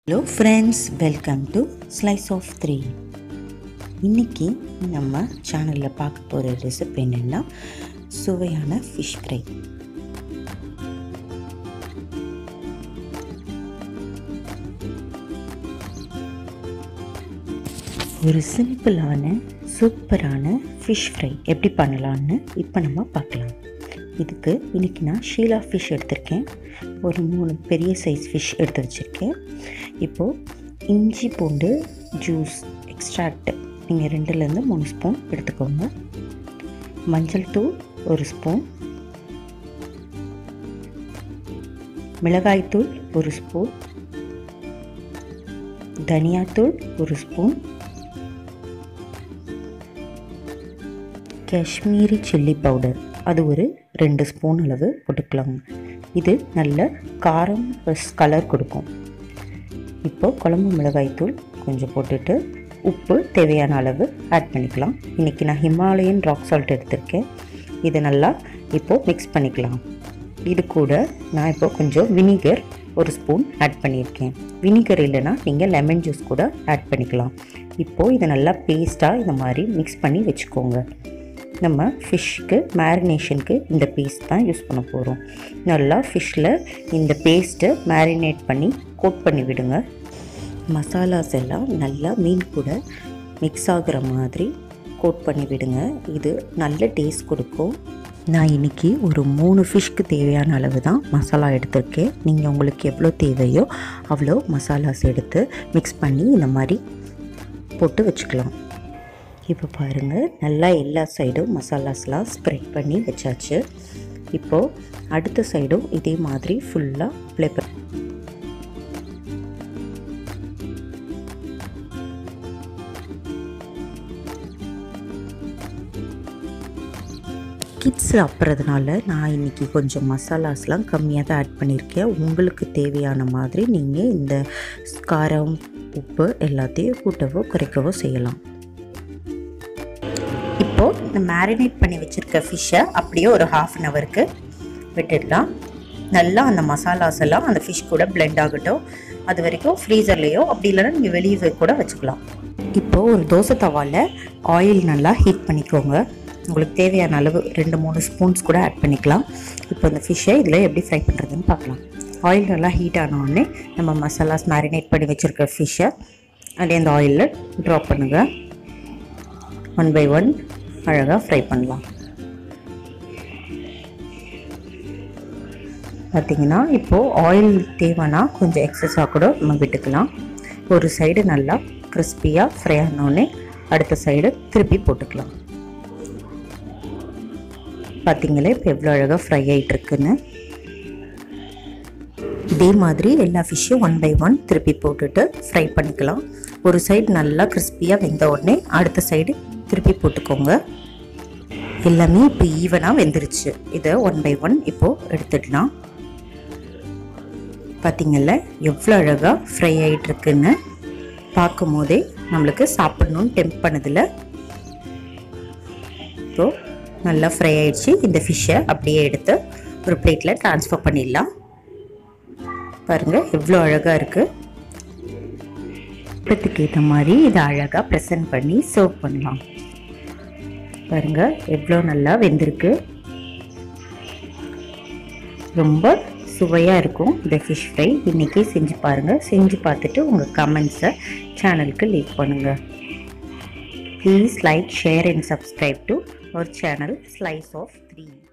hello friends welcome to slice of three இன்னைக்கு நம்ம சேனலில் பார்க்க போகிற ரெசிபி என்னென்னா சுவையான ஃபிஷ் ஃப்ரை ஒரு சிம்பிளான சூப்பரான ஃபிஷ் ஃப்ரை எப்படி பண்ணலான்னு இப்போ நம்ம பார்க்கலாம் இதுக்கு இன்றைக்கி நான் ஷீலா ஃபிஷ் எடுத்திருக்கேன் ஒரு மூணு பெரிய சைஸ் ஃபிஷ் எடுத்து வச்சுருக்கேன் இப்போது இஞ்சி பூண்டு ஜூஸ் எக்ஸ்ட்ராக்ட் நீங்கள் ரெண்டுலேருந்து மூணு ஸ்பூன் எடுத்துக்கோங்க மஞ்சள் தூள் ஒரு ஸ்பூன் மிளகாய்த்தூள் ஒரு ஸ்பூன் தனியாத்தூள் ஒரு ஸ்பூன் காஷ்மீரி சில்லி பவுடர் அது ஒரு ரெண்டு ஸ்பூன் அளவு போட்டுக்கலாம் இது நல்ல காரம் ப்ளஸ் கலர் கொடுக்கும் இப்போது குழம்பு மிளகாய்த்தூள் கொஞ்சம் போட்டுட்டு உப்பு தேவையான அளவு ஆட் பண்ணிக்கலாம் இன்றைக்கி நான் ஹிமாலயன் ராக் சால்ட் எடுத்திருக்கேன் இதை நல்லா இப்போது மிக்ஸ் பண்ணிக்கலாம் இது கூட நான் இப்போ கொஞ்சம் வினிகர் ஒரு ஸ்பூன் ஆட் பண்ணியிருக்கேன் வினிகர் இல்லைன்னா நீங்கள் லெமன் ஜூஸ் கூட ஆட் பண்ணிக்கலாம் இப்போது இதை நல்லா பேஸ்ட்டாக இந்த மாதிரி மிக்ஸ் பண்ணி வச்சுக்கோங்க நம்ம ஃபிஷ்க்கு மேரினேஷனுக்கு இந்த பேஸ்ட் தான் யூஸ் பண்ண போகிறோம் நல்லா ஃபிஷ்ஷில் இந்த பேஸ்ட்டை மேரினேட் பண்ணி கோட் பண்ணி விடுங்க மசாலாஸ் எல்லாம் நல்லா மீன் கூட மிக்ஸ் ஆகுற மாதிரி கோட் பண்ணி விடுங்க இது நல்ல டேஸ்ட் கொடுக்கும் நான் இன்றைக்கி ஒரு மூணு ஃபிஷ்க்கு தேவையான அளவு தான் மசாலா எடுத்திருக்கேன் நீங்கள் உங்களுக்கு எவ்வளோ தேவையோ அவ்வளோ மசாலாஸ் எடுத்து மிக்ஸ் பண்ணி இந்த மாதிரி போட்டு வச்சுக்கலாம் இப்போ பாருங்கள் நல்லா எல்லா சைடும் மசாலாஸ்லாம் ஸ்ப்ரெட் பண்ணி வச்சாச்சு இப்போது அடுத்த சைடும் இதே மாதிரி ஃபுல்லாக அப்ளை பண்ணி கிட்ஸ் சாப்பிட்றதுனால நான் இன்றைக்கி கொஞ்சம் மசாலாஸ்லாம் கம்மியாக தான் ஆட் பண்ணியிருக்கேன் உங்களுக்கு தேவையான மாதிரி நீங்கள் இந்த காரம் உப்பு எல்லாத்தையும் கூட்டவோ குறைக்கவோ செய்யலாம் இப்போது இந்த மேரினேட் பண்ணி வச்சுருக்க ஃபிஷ்ஷை அப்படியே ஒரு ஹாஃப் அன் ஹவருக்கு விட்டுடலாம் நல்லா அந்த மசாலாஸ் எல்லாம் அந்த ஃபிஷ் கூட பிளெண்ட் ஆகட்டும் அது வரைக்கும் ஃப்ரீசர்லேயோ அப்படி இல்லைன்னா நீங்கள் வெளியே கூட வச்சுக்கலாம் இப்போது ஒரு தோசை தவாவில் ஆயில் நல்லா ஹீட் பண்ணிக்கோங்க உங்களுக்கு தேவையான அளவு ரெண்டு மூணு ஸ்பூன்ஸ் கூட ஆட் பண்ணிக்கலாம் இப்போ இந்த ஃபிஷ்ஷை இதில் எப்படி ஃப்ரை பண்ணுறதுன்னு பார்க்கலாம் ஆயில் நல்லா ஹீட் ஆனோடனே நம்ம மசாலாஸ் மேரினேட் பண்ணி வச்சுருக்க ஃபிஷ்ஷை அப்படியே அந்த ஆயிலில் ட்ராப் பண்ணுங்கள் ஒன் பை ஒன் அழகாக ஃப்ரை பண்ணலாம் பார்த்திங்கன்னா இப்போது ஆயில் தேவைன்னா கொஞ்சம் எக்ஸஸாக கூட நம்ம விட்டுக்கலாம் ஒரு சைடு நல்லா கிறிஸ்பியாக ஃப்ரை ஆனோடனே அடுத்த சைடு திருப்பி போட்டுக்கலாம் பார்த்திங்களே இப்போ எவ்வளோ அழகாக ஃப்ரை ஆகிட்டுருக்குன்னு இதே மாதிரி எல்லா ஃபிஷ்ஷும் ஒன் பை ஒன் திருப்பி போட்டுட்டு ஃப்ரை பண்ணிக்கலாம் ஒரு சைடு நல்லா கிறிஸ்பியாக வெந்த உடனே அடுத்த சைடு திருப்பி போட்டுக்கோங்க எல்லாமே இப்போ ஈவனாக வெந்துருச்சு இதை ஒன் பை ஒன் இப்போது எடுத்துடலாம் பார்த்திங்கல்ல எவ்வளோ அழகாக ஃப்ரை ஆகிட்டுருக்குன்னு பார்க்கும் போதே நம்மளுக்கு சாப்பிட்ணுன்னு டெம்ப் பண்ணதில் இப்போது நல்லா ஃப்ரை ஆகிடுச்சு இந்த ஃபிஷ்ஷை அப்படியே எடுத்து ஒரு பிளேட்டில் ட்ரான்ஸ்ஃபர் பண்ணிடலாம் பாருங்கள் எவ்வளோ அழகாக இருக்குது விருப்பத்துக்கு ஏற்ற மாதிரி இதை அழகாக ப்ரெசன்ட் பண்ணி சர்வ் பண்ணலாம் பாருங்கள் எவ்வளோ நல்லா வெந்திருக்கு ரொம்ப சுவையாக இருக்கும் இந்த ஃபிஷ் ஃப்ரை இன்றைக்கே செஞ்சு பாருங்கள் செஞ்சு பார்த்துட்டு உங்கள் கமெண்ட்ஸை சேனலுக்கு லீவ் பண்ணுங்கள் please like share and subscribe to our channel slice of three